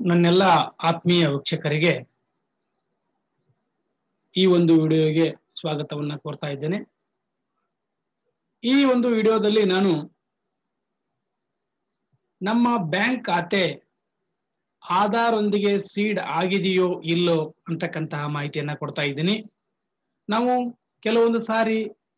ನನ್ನೆಲ್ಲ ಆತ್ಮೀಯ ವೀಕ್ಷಕರಿಗೆ ಈ ಒಂದು ವಿಡಿಯೋಗೆ ಸ್ವಾಗತವನ್ನ ಕೋರ್ತಾ ಇದ್ದೇನೆ ಈ ಒಂದು ವಿಡಿಯೋದಲ್ಲಿ ನಾನು ನಮ್ಮ ಬ್ಯಾಂಕ್ ಖಾತೆ ಆಧಾರ್ ಒಂದಿಗೆ ಸೀಡ್ ಆಗಿದೆಯೋ ಇಲ್ಲೋ ಅಂತಕ್ಕಂತಹ ಮಾಹಿತಿಯನ್ನ ಕೊಡ್ತಾ ಇದ್ದೀನಿ ನಾವು ಕೆಲವೊಂದು ಸಾರಿ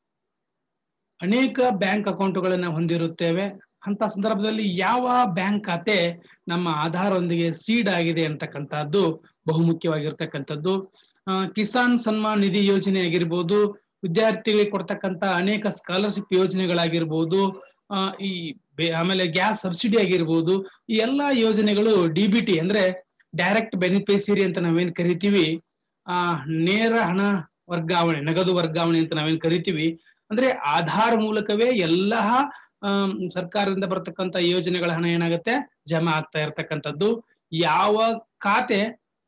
ಅನೇಕ ಬ್ಯಾಂಕ್ ಅಕೌಂಟ್ಗಳನ್ನ ಹೊಂದಿರುತ್ತೇವೆ ಅಂತ ಸಂದರ್ಭದಲ್ಲಿ ಯಾವ ಬ್ಯಾಂಕ್ ಖಾತೆ ನಮ್ಮ ಆಧಾರ್ ಒಂದಿಗೆ ಸೀಡ್ ಆಗಿದೆ ಅಂತಕ್ಕಂಥದ್ದು ಬಹುಮುಖ್ಯವಾಗಿರ್ತಕ್ಕಂಥದ್ದು ಆ, ಕಿಸಾನ್ ಸನ್ಮಾನ್ ನಿಧಿ ಯೋಜನೆ ಆಗಿರ್ಬೋದು ವಿದ್ಯಾರ್ಥಿಗಳಿಗೆ ಕೊಡ್ತಕ್ಕಂತ ಅನೇಕ ಸ್ಕಾಲರ್ಶಿಪ್ ಯೋಜನೆಗಳಾಗಿರ್ಬೋದು ಆ, ಈ ಬೆ- ಆಮೇಲೆ ಗ್ಯಾಸ್ ಸಬ್ಸಿಡಿ ಆಗಿರ್ಬೋದು ಈ ಎಲ್ಲಾ ಯೋಜನೆಗಳು ಡಿ ಬಿ ಟಿ ಅಂದ್ರೆ ಡೈರೆಕ್ಟ್ ಬೆನಿಫಿಷಿಯರಿ ಅಂತ ನಾವೇನ್ ಕರಿತೀವಿ ಆ ನೇರ ಹಣ ವರ್ಗಾವಣೆ ನಗದು ವರ್ಗಾವಣೆ ಅಂತ ನಾವೇನ್ ಕರಿತೀವಿ ಅಂದ್ರೆ ಆಧಾರ್ ಮೂಲಕವೇ ಎಲ್ಲ ಆಮ್, ಸರ್ಕಾರದಿಂದ ಬರ್ತಕ್ಕಂತ ಯೋಜನೆಗಳ ಹಣ ಏನಾಗುತ್ತೆ ಜಮಾ ಆಗ್ತಾ ಇರ್ತಕ್ಕಂಥದ್ದು ಯಾವ ಖಾತೆ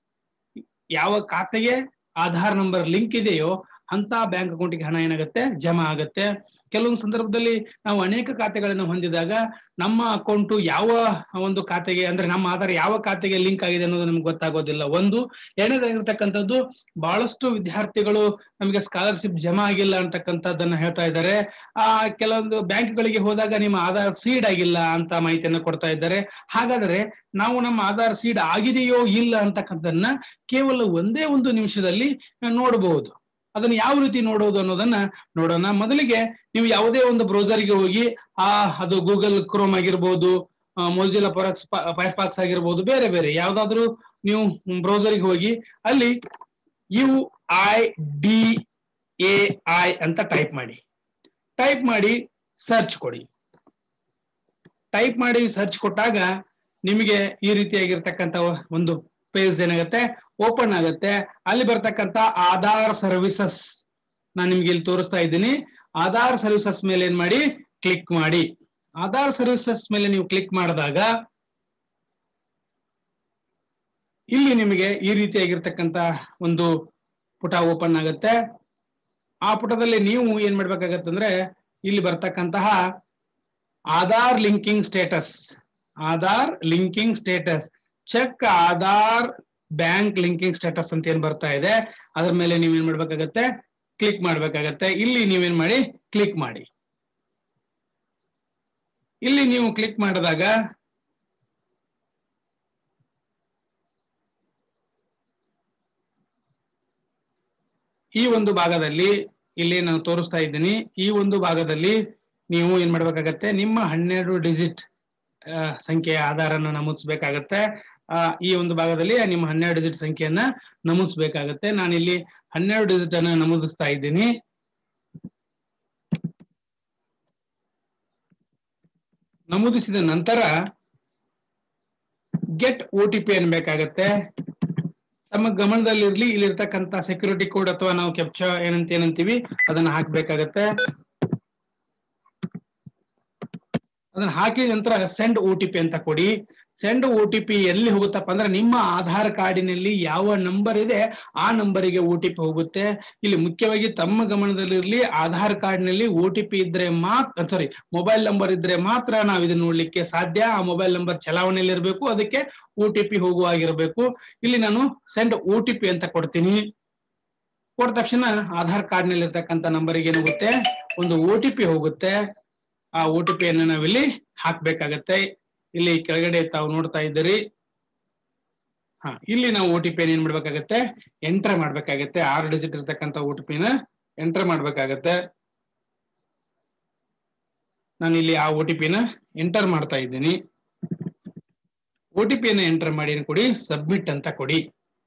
ಯಾವ ಖಾತೆಗೆ ಆಧಾರ್ ನಂಬರ್ ಲಿಂಕ್ ಇದೆಯೋ ಅಂತ ಬ್ಯಾಂಕ್ ಅಕೌಂಟ್ಗೆ ಹಣ ಏನಾಗುತ್ತೆ ಜಮಾ ಆಗುತ್ತೆ ಕೆಲವೊಂದು ಸಂದರ್ಭದಲ್ಲಿ ನಾವು ಅನೇಕ ಖಾತೆಗಳನ್ನು ಹೊಂದಿದಾಗ ನಮ್ಮ ಅಕೌಂಟ್ ಯಾವ ಒಂದು ಖಾತೆಗೆ ಅಂದ್ರೆ ನಮ್ಮ ಆಧಾರ್ ಯಾವ ಖಾತೆಗೆ ಲಿಂಕ್ ಆಗಿದೆ ಅನ್ನೋದು ನಮ್ಗೆ ಗೊತ್ತಾಗೋದಿಲ್ಲ ಒಂದು ಎರಡನೇದಾಗಿರ್ತಕ್ಕಂಥದ್ದು ಬಹಳಷ್ಟು ವಿದ್ಯಾರ್ಥಿಗಳು ನಮಗೆ ಸ್ಕಾಲರ್ಶಿಪ್ ಜಮಾ ಆಗಿಲ್ಲ ಅಂತಕ್ಕಂಥದ್ದನ್ನ ಹೇಳ್ತಾ ಇದ್ದಾರೆ ಆ ಕೆಲವೊಂದು ಬ್ಯಾಂಕ್ಗಳಿಗೆ ಹೋದಾಗ ನಿಮ್ಮ ಆಧಾರ್ ಸೀಡ್ ಆಗಿಲ್ಲ ಅಂತ ಮಾಹಿತಿಯನ್ನ ಕೊಡ್ತಾ ಇದ್ದಾರೆ ಹಾಗಾದ್ರೆ ನಾವು ನಮ್ಮ ಆಧಾರ್ ಸೀಡ್ ಆಗಿದೆಯೋ ಇಲ್ಲ ಅಂತಕ್ಕಂಥದ್ದನ್ನ ಕೇವಲ ಒಂದೇ ಒಂದು ನಿಮಿಷದಲ್ಲಿ ನೋಡಬಹುದು ಅದನ್ನ ಯಾವ ರೀತಿ ನೋಡೋದು ಅನ್ನೋದನ್ನ ನೋಡೋಣ ಮೊದಲಿಗೆ ನೀವು ಯಾವುದೇ ಒಂದು ಬ್ರೌಸರ್ಗೆ ಹೋಗಿ ಆ ಅದು ಗೂಗಲ್ ಕ್ರೋಮ್ ಆಗಿರ್ಬೋದು ಮೊಜಿಲಾ ಫಾಕ್ಸ್ ಫೈರ್ಫಾಕ್ಸ್ ಆಗಿರ್ಬೋದು ಬೇರೆ ಬೇರೆ ಯಾವ್ದಾದ್ರು ನೀವು ಬ್ರೌಸರ್ಗೆ ಹೋಗಿ ಅಲ್ಲಿ U I D A I ಅಂತ ಟೈಪ್ ಮಾಡಿ ಟೈಪ್ ಮಾಡಿ ಸರ್ಚ್ ಕೊಡಿ ಟೈಪ್ ಮಾಡಿ ಸರ್ಚ್ ಕೊಟ್ಟಾಗ ನಿಮಗೆ ಈ ರೀತಿಯಾಗಿರ್ತಕ್ಕಂಥ ಒಂದು ಪೇಜ್ ಏನಾಗುತ್ತೆ ಓಪನ್ ಆಗುತ್ತೆ ಅಲ್ಲಿ ಬರ್ತಕ್ಕಂತ ಆಧಾರ್ ಸರ್ವಿಸಸ್ ನಾನು ನಿಮ್ಗೆ ಇಲ್ಲಿ ತೋರಿಸ್ತಾ ಇದ್ದೀನಿ ಆಧಾರ್ ಸರ್ವಿಸಸ್ ಮೇಲೆ ಏನ್ ಮಾಡಿ ಕ್ಲಿಕ್ ಮಾಡಿ ಆಧಾರ್ ಸರ್ವಿಸಸ್ ಮೇಲೆ ನೀವು ಕ್ಲಿಕ್ ಮಾಡಿದಾಗ ಇಲ್ಲಿ ನಿಮಗೆ ಈ ರೀತಿಯಾಗಿರ್ತಕ್ಕಂತ ಒಂದು ಪುಟ ಓಪನ್ ಆಗುತ್ತೆ ಆ ಪುಟದಲ್ಲಿ ನೀವು ಏನ್ ಮಾಡ್ಬೇಕಾಗತ್ತೆ ಅಂದ್ರೆ ಇಲ್ಲಿ ಬರ್ತಕ್ಕಂತಹ Aadhaar linking status Aadhaar linking status check Aadhaar bank linking status ಅಂತ ಏನ್ ಬರ್ತಾ ಇದೆ ಅದ್ರ ಮೇಲೆ ನೀವೇನ್ ಮಾಡ್ಬೇಕಾಗತ್ತೆ ಕ್ಲಿಕ್ ಮಾಡ್ಬೇಕಾಗತ್ತೆ ಇಲ್ಲಿ ನೀವೇನ್ ಮಾಡಿ ಕ್ಲಿಕ್ ಮಾಡಿ ಇಲ್ಲಿ ನೀವು ಕ್ಲಿಕ್ ಮಾಡಿದಾಗ ಈ ಒಂದು ಭಾಗದಲ್ಲಿ ಇಲ್ಲಿ ನಾನು ತೋರಿಸ್ತಾ ಇದ್ದೀನಿ ಈ ಒಂದು ಭಾಗದಲ್ಲಿ ನೀವು ಏನ್ ಮಾಡ್ಬೇಕಾಗತ್ತೆ ನಿಮ್ಮ ಹನ್ನೆರಡು ಡಿಜಿಟ್ ಸಂಖ್ಯೆಯ ಆಧಾರನ ನಮೂದಿಸ್ಬೇಕಾಗತ್ತೆ ಆ ಈ ಒಂದು ಭಾಗದಲ್ಲಿ ನಿಮ್ಮ ಹನ್ನೆರಡು ಡಿಜಿಟ್ ಸಂಖ್ಯೆಯನ್ನ ನಮೂದಿಸ್ಬೇಕಾಗತ್ತೆ ನಾನಿಲ್ಲಿ ಹನ್ನೆರಡು ಡಿಜಿಟ್ ಅನ್ನ ನಮೂದಿಸ್ತಾ ಇದ್ದೀನಿ ನಮೂದಿಸಿದ ನಂತರ ಗೆಟ್ ಒ ಟಿ ಪಿ ಅನ್ಬೇಕಾಗತ್ತೆ ತಮ್ಮ ಗಮನದಲ್ಲಿರ್ಲಿ ಇಲ್ಲಿರ್ತಕ್ಕಂಥ ಸೆಕ್ಯೂರಿಟಿ ಕೋಡ್ ಅಥವಾ ನಾವು ಕೆಪ್ಚಾ ಏನಂತ ಏನಂತೀವಿ ಅದನ್ನ ಹಾಕ್ಬೇಕಾಗತ್ತೆ ಅದನ್ನ ಹಾಕಿದ ನಂತರ ಸೆಂಡ್ ಒ ಟಿ ಪಿ ಅಂತ ಕೊಡಿ ಸೆಂಡ್ ಒ ಟಿ ಪಿ ಎಲ್ಲಿ ಹೋಗುತ್ತಪ್ಪ ಅಂದ್ರೆ ನಿಮ್ಮ ಆಧಾರ್ ಕಾರ್ಡಿನಲ್ಲಿ ಯಾವ ನಂಬರ್ ಇದೆ ಆ ನಂಬರಿಗೆ ಒ ಟಿ ಪಿ ಹೋಗುತ್ತೆ ಇಲ್ಲಿ ಮುಖ್ಯವಾಗಿ ತಮ್ಮ ಗಮನದಲ್ಲಿರ್ಲಿ ಆಧಾರ್ ಕಾರ್ಡ್ನಲ್ಲಿ ಒ ಟಿ ಪಿ ಇದ್ರೆ ಮಾತ್ರ ಸಾರಿ ಮೊಬೈಲ್ ನಂಬರ್ ಇದ್ರೆ ಮಾತ್ರ ನಾವು ಇದನ್ನ ನೋಡ್ಲಿಕ್ಕೆ ಸಾಧ್ಯ ಆ ಮೊಬೈಲ್ ನಂಬರ್ ಚಲಾವಣೆಯಲ್ಲಿ ಇರಬೇಕು ಅದಕ್ಕೆ ಒ ಟಿ ಪಿ ಹೋಗುವಾಗಿರಬೇಕು ಇಲ್ಲಿ ನಾನು ಸೆಂಡ್ ಒ ಟಿ ಪಿ ಅಂತ ಕೊಡ್ತೀನಿ ಕೊಟ್ಟ ತಕ್ಷಣ ಆಧಾರ್ ಕಾರ್ಡ್ನಲ್ಲಿ ಇರ್ತಕ್ಕಂಥ ನಂಬರಿಗೆ ಏನಾಗುತ್ತೆ ಒಂದು ಒ ಟಿ ಪಿ ಹೋಗುತ್ತೆ ಆ ಒ ಟಿ ಪಿಯನ್ನು ನಾವಿಲ್ಲಿ ಹಾಕ್ಬೇಕಾಗತ್ತೆ ಇಲ್ಲಿ ಕೆಳಗಡೆ ತಾವು ನೋಡ್ತಾ ಇದ್ದೀರಿ ಹಾ ಇಲ್ಲಿ ನಾವು ಒ ಟಿ ಪಿ ಏನ್ ಮಾಡ್ಬೇಕಾಗತ್ತೆ ಎಂಟರ್ ಮಾಡ್ಬೇಕಾಗತ್ತೆ ಆರು ಡಿಜಿಟ್ ಇರ್ತಕ್ಕಂಥ ಒ ಟಿ ಪಿನ ಎಂಟರ್ ಮಾಡ್ಬೇಕಾಗತ್ತೆ ನಾನು ಇಲ್ಲಿ ಆ ಒ ಟಿ ಪಿನ ಎಂಟರ್ ಮಾಡ್ತಾ ಇದ್ದೀನಿ ಒ ಟಿ ಪಿಯನ್ನು ಎಂಟರ್ ಮಾಡಿ ಏನ್ ಕೊಡಿ ಸಬ್ಮಿಟ್ ಅಂತ ಕೊಡಿ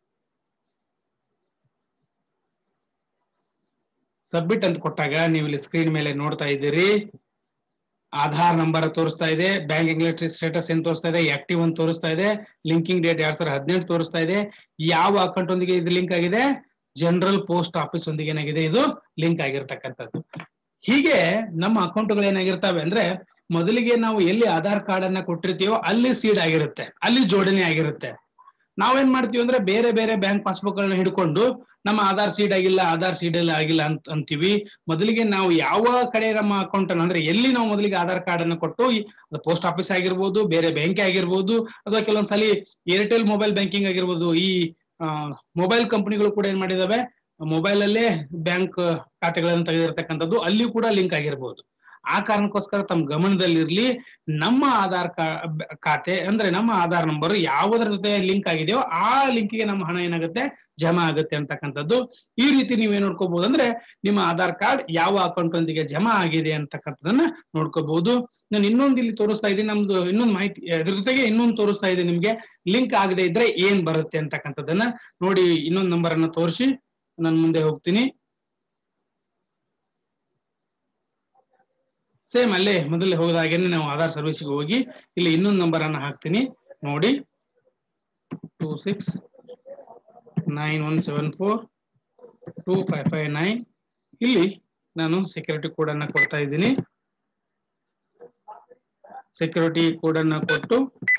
ಸಬ್ಮಿಟ್ ಅಂತ ಕೊಟ್ಟಾಗ ನೀವು ಇಲ್ಲಿ ಸ್ಕ್ರೀನ್ ಮೇಲೆ ನೋಡ್ತಾ ಇದ್ದೀರಿ ಆಧಾರ್ ನಂಬರ್ ತೋರಿಸ್ತಾ ಇದೆ ಬ್ಯಾಂಕಿಂಗ್ ಸ್ಟೇಟಸ್ ಏನ್ ತೋರಿಸ್ತಾ ಇದೆ ಆಕ್ಟಿವ್ ಅಂತ ತೋರಿಸ್ತಾ ಇದೆ ಲಿಂಕಿಂಗ್ ಡೇಟ್ ಎರಡ್ ಸಾವಿರದ ಹದಿನೆಂಟು ತೋರಿಸ್ತಾ ಇದೆ ಯಾವ ಅಕೌಂಟ್ ಒಂದಿಗೆ ಇದು ಲಿಂಕ್ ಆಗಿದೆ ಜನರಲ್ ಪೋಸ್ಟ್ ಆಫೀಸ್ ಒಂದಿಗೆ ಏನಾಗಿದೆ ಇದು ಲಿಂಕ್ ಆಗಿರ್ತಕ್ಕಂಥದ್ದು ಹೀಗೆ ನಮ್ಮ ಅಕೌಂಟ್ಗಳು ಏನಾಗಿರ್ತವೆ ಅಂದ್ರೆ ಮೊದಲಿಗೆ ನಾವು ಎಲ್ಲಿ ಆಧಾರ್ ಕಾರ್ಡ್ ಅನ್ನ ಕೊಟ್ಟಿರ್ತೀವೋ ಅಲ್ಲಿ ಸೀಡ್ ಆಗಿರುತ್ತೆ ಅಲ್ಲಿ ಜೋಡಣೆ ಆಗಿರುತ್ತೆ ನಾವೇನ್ ಮಾಡ್ತೀವಿ ಅಂದ್ರೆ ಬೇರೆ ಬೇರೆ ಬ್ಯಾಂಕ್ ಪಾಸ್ಬುಕ್ ಗಳನ್ನ ಹಿಡ್ಕೊಂಡು ನಮ್ಮ ಆಧಾರ್ ಸೀಡ್ ಆಗಿಲ್ಲ ಆಧಾರ್ ಸೀಡ್ ಆಗಿಲ್ಲ ಅಂತ ಅಂತೀವಿ ಮೊದಲಿಗೆ ನಾವು ಯಾವ ಕಡೆ ನಮ್ಮ ಅಕೌಂಟ್ ಅನ್ನು ಅಂದ್ರೆ ಎಲ್ಲಿ ನಾವು ಮೊದಲಿಗೆ ಆಧಾರ್ ಕಾರ್ಡ್ ಅನ್ನು ಕೊಟ್ಟು ಪೋಸ್ಟ್ ಆಫೀಸ್ ಆಗಿರ್ಬೋದು ಬೇರೆ ಬ್ಯಾಂಕ್ ಆಗಿರ್ಬೋದು ಅಥವಾ ಕೆಲವೊಂದ್ಸಲಿ ಏರ್ಟೆಲ್ ಮೊಬೈಲ್ ಬ್ಯಾಂಕಿಂಗ್ ಆಗಿರ್ಬೋದು ಈ ಮೊಬೈಲ್ ಕಂಪನಿಗಳು ಕೂಡ ಏನ್ ಮಾಡಿದಾವೆ ಮೊಬೈಲ್ ಅಲ್ಲೇ ಬ್ಯಾಂಕ್ ಖಾತೆಗಳನ್ನು ತೆಗೆದಿರ್ತಕ್ಕಂಥದ್ದು ಅಲ್ಲಿ ಕೂಡ ಲಿಂಕ್ ಆಗಿರ್ಬೋದು ಆ ಕಾರಣಕ್ಕೋಸ್ಕರ ತಮ್ಮ ಗಮನದಲ್ಲಿರ್ಲಿ ನಮ್ಮ ಆಧಾರ್ ಖಾತೆ ಅಂದ್ರೆ ನಮ್ಮ ಆಧಾರ್ ನಂಬರ್ ಯಾವುದರ ಜೊತೆ ಲಿಂಕ್ ಆಗಿದೆಯೋ ಆ ಲಿಂಕ್ಗೆ ನಮ್ಮ ಹಣ ಏನಾಗುತ್ತೆ ಜಮಾ ಆಗುತ್ತೆ ಅಂತಕ್ಕಂಥದ್ದು ಈ ರೀತಿ ನೀವೇನ್ ನೋಡ್ಕೋಬಹುದು ಅಂದ್ರೆ ನಿಮ್ಮ ಆಧಾರ್ ಕಾರ್ಡ್ ಯಾವ ಅಕೌಂಟ್ ಒಂದಿಗೆ ಜಮಾ ಆಗಿದೆ ಅಂತಕ್ಕಂಥದನ್ನ ನೋಡ್ಕೋಬಹುದು ನಾನು ಇನ್ನೊಂದು ಇಲ್ಲಿ ತೋರಿಸ್ತಾ ಇದ್ದೀನಿ ನಮ್ದು ಇನ್ನೊಂದು ಮಾಹಿತಿ ಅದ್ರ ಜೊತೆಗೆ ಇನ್ನೊಂದು ತೋರಿಸ್ತಾ ಇದೆ ನಿಮ್ಗೆ ಲಿಂಕ್ ಆಗದೆ ಇದ್ರೆ ಏನ್ ಬರುತ್ತೆ ಅಂತಕ್ಕಂಥದ್ದನ್ನ ನೋಡಿ ಇನ್ನೊಂದು ನಂಬರ್ ಅನ್ನ ತೋರಿಸಿ ನಾನು ಮುಂದೆ ಹೋಗ್ತೀನಿ ಸೇಮ್ ಅಲ್ಲೇ ಮೊದಲೇ ಹೋದ ಹಾಗೇನೆ ನಾವು ಆಧಾರ್ ಸರ್ವಿಸ್ಗೆ ಹೋಗಿ ಇಲ್ಲಿ ಇನ್ನೊಂದು ನಂಬರ್ ಅನ್ನ ಹಾಕ್ತೀನಿ ನೋಡಿ two six nine one seven four two five five nine ಇಲ್ಲಿ ನಾನು ಸೆಕ್ಯೂರಿಟಿ ಕೋಡ್ ಅನ್ನ ಕೊಡ್ತಾ ಇದ್ದೀನಿ ಸೆಕ್ಯೂರಿಟಿ ಕೋಡ್ ಅನ್ನ ಕೊಟ್ಟು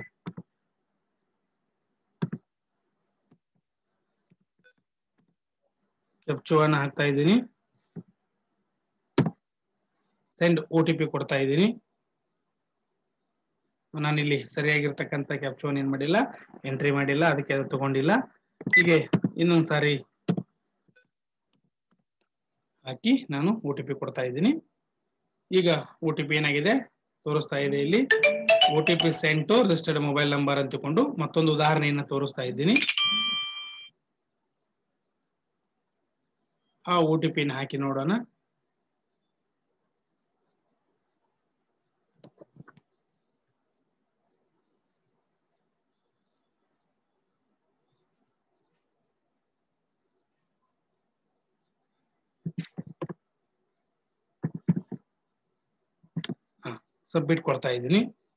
ಕ್ಯಾಪ್ಚುವನ್ನ ಹಾಕ್ತಾ ಇದ್ದೀನಿ ಸೆಂಡ್ ಒ ಟಿ ಪಿ ಕೊಡ್ತಾ ಇದ್ದೀನಿ ನಾನಿಲ್ಲಿ ಸರಿಯಾಗಿರ್ತಕ್ಕಂಥ ಕ್ಯಾಪ್ಚೋನ್ ಏನ್ ಮಾಡಿಲ್ಲ ಎಂಟ್ರಿ ಮಾಡಿಲ್ಲ ಅದಕ್ಕೆ ಅದು ತಗೊಂಡಿಲ್ಲ ಹೀಗೆ ಇನ್ನೊಂದ್ ಸಾರಿ ಹಾಕಿ ನಾನು ಒ ಟಿ ಪಿ ಕೊಡ್ತಾ ಇದ್ದೀನಿ ಈಗ ಒ ಟಿ ಪಿ ಏನಾಗಿದೆ ತೋರಿಸ್ತಾ ಇದೆ ಇಲ್ಲಿ O T P send to registered mobile number ಅಂತಕೊಂಡು ಮತ್ತೊಂದು ಉದಾಹರಣೆಯನ್ನ ತೋರಿಸ್ತಾ ಇದ್ದೀನಿ ಆ ಒ ಟಿ ಪಿನ ಹಾಕಿ ನೋಡೋಣ ಸಬ್ಮಿಟ್ ಕೊಡ್ತಾ ಇದ್ದೀನಿ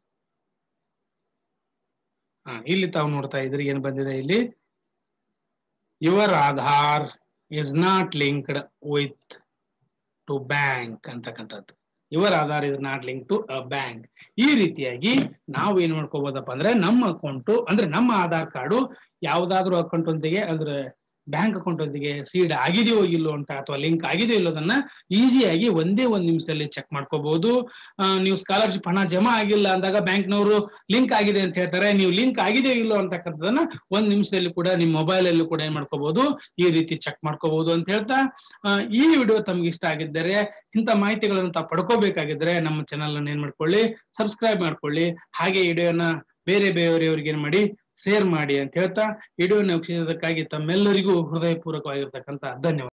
ಹಾ ಇಲ್ಲಿ ತಾವು ನೋಡ್ತಾ ಇದ್ರಿ ಏನ್ ಬಂದಿದೆ ಇಲ್ಲಿ your Aadhaar is not linked with to bank ಅಂತಕ್ಕಂಥದ್ದು your Aadhaar is not link to a bank ಈ ರೀತಿಯಾಗಿ ನಾವು ಏನ್ ಮಾಡ್ಕೋಬಹುದಪ್ಪ ಅಂದ್ರೆ ನಮ್ಮ ಅಕೌಂಟು ಅಂದ್ರೆ ನಮ್ಮ ಆಧಾರ್ ಕಾರ್ಡು ಯಾವ್ದಾದ್ರು ಅಕೌಂಟ್ ಒಂದಿಗೆ ಅಂದ್ರೆ ಬ್ಯಾಂಕ್ ಅಕೌಂಟ್ ಒಂದಿಗೆ ಸೀಡ್ ಆಗಿದೆಯೋ ಇಲ್ಲೋ ಅಂತ ಅಥವಾ ಲಿಂಕ್ ಆಗಿದೆಯೋ ಇಲ್ಲೋದನ್ನ ಈಸಿಯಾಗಿ ಒಂದೇ ಒಂದ್ ನಿಮಿಷದಲ್ಲಿ ಚೆಕ್ ಮಾಡ್ಕೋಬಹುದು ನೀವು ಸ್ಕಾಲರ್ಶಿಪ್ ಹಣ ಜಮಾ ಆಗಿಲ್ಲ ಅಂದಾಗ ಬ್ಯಾಂಕ್ನವರು ಲಿಂಕ್ ಆಗಿದೆ ಅಂತ ಹೇಳ್ತಾರೆ ನೀವು ಲಿಂಕ್ ಆಗಿದೆಯೋ ಇಲ್ಲೋ ಅಂತಕ್ಕಂಥದ್ದನ್ನ ಒಂದ್ ನಿಮಿಷದಲ್ಲಿ ಕೂಡ ನಿಮ್ಮ ಮೊಬೈಲ್ ಅಲ್ಲೂ ಕೂಡ ಏನ್ ಮಾಡ್ಕೋಬಹುದು ಈ ರೀತಿ ಚೆಕ್ ಮಾಡ್ಕೋಬಹುದು ಅಂತ ಹೇಳ್ತಾ ಈ ವಿಡಿಯೋ ತಮ್ಗೆ ಇಷ್ಟ ಆಗಿದ್ದರೆ ಇಂಥ ಮಾಹಿತಿಗಳನ್ನು ತಾವು ಪಡ್ಕೋಬೇಕಾಗಿದ್ರೆ ನಮ್ಮ ಚಾನಲ್ ಅನ್ನು ಏನ್ ಮಾಡ್ಕೊಳ್ಳಿ ಸಬ್ಸ್ಕ್ರೈಬ್ ಮಾಡ್ಕೊಳ್ಳಿ ಹಾಗೆ ವಿಡಿಯೋನ ಬೇರೆ ಬೇರೆಯವರಿಗೆ ಏನ್ ಮಾಡಿ ಶೇರ್ ಮಾಡಿ ಅಂತ ಹೇಳ್ತಾ ವಿಡಿಯೋನ ವೀಕ್ಷಿಸೋದಕ್ಕಾಗಿ ತಮ್ಮೆಲ್ಲರಿಗೂ ಹೃದಯಪೂರ್ವಕವಾಗಿರ್ತಕ್ಕಂಥ ಧನ್ಯವಾದ